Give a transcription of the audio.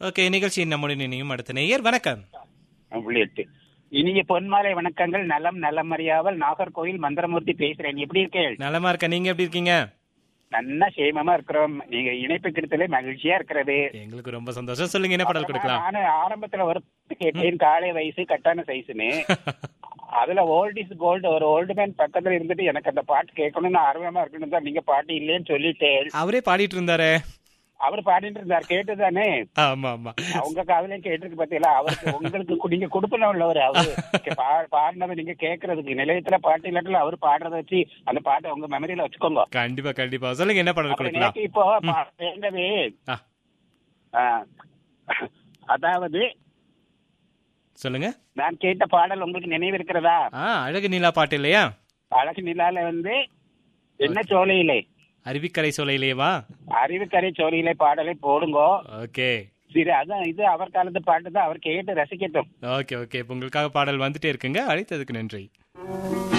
okay நிகழ்ச்சியின் நம்முடைய நினையும் அடுத்த நேயர் வணக்கம் உள்ளிட்டு இனிய பொன்மாலை வணக்கங்கள் நலம் நலமறியாவல் நாகர்கோயில் மந்திரமூர்த்தி பேசுறேன் எப்படி இருக்கேள் நலமா இருக்க நீங்க எப்படி இருக்கீங்க நல்லா சேமமா இருக்கிறோம் நீங்க இணைப்பு கிடைத்தலே மகிழ்ச்சியா இருக்கிறது எங்களுக்கு ரொம்ப சந்தோஷம் சொல்லுங்க என்ன பாடல் கொடுக்கலாம் நானு ஆரம்பத்துல ஒரு கேட்டேன் காலை வயசு கட்டான சைஸ்னு அதுல ஓல்ட் இஸ் கோல்டு ஒரு ஓல்டு மேன் பக்கத்துல இருந்துட்டு எனக்கு அந்த பாட்டு கேட்கணும்னு ஆர்வமா இருக்கணும் தான் நீங்க பாட்டு இல்லைன்னு சொல்லிட்டேன் அவரே பாடிட்டு இருந்தாரே அவர் பாடிட்டு இருந்தார் கேட்டுதானே ஆமா ஆமா அவங்க காதலையும் கேட்டிருக்கு பாத்தீங்களா அவருக்கு உங்களுக்கு கு- நீங்க கொடுப்பன உள்ளவர் அவரு பா- பாடினதை நீங்க கேக்குறதுக்கு நிலையத்துல பாட்டு இல்லாட்டில அவர் பாடுறத வச்சு அந்த பாட்டை உங்க மெமரியில வச்சுக்கோங்க கண்டிப்பா கண்டிப்பா சொல்லுங்க என்ன பாடல் அப்புறம் கொடுக்கலாம் நேத்து இப்போ பா- வேண்டவே ஆ, ஆ, அதாவது சொல்லுங்க நான் கேட்ட பாடல் உங்களுக்கு நினைவு இருக்கிறதா ஆ அழகு நிலா பாட்டு இல்லையா அழகு நிலால வந்து என்ன சோலையிலே அருவிக்கரை சோலையிலேவா அறிவுக்கரை சோலையிலே பாடலை போடுங்கோ ஓகே சரி அதான் இது அவர் காலத்து பாட்டு தான் அவர் கேட்டு ரசிக்கட்டும் ஓகே ஓகே இப்போ உங்களுக்காக பாடல் வந்துட்டே இருக்குங்க அழைத்ததுக்கு நன்றி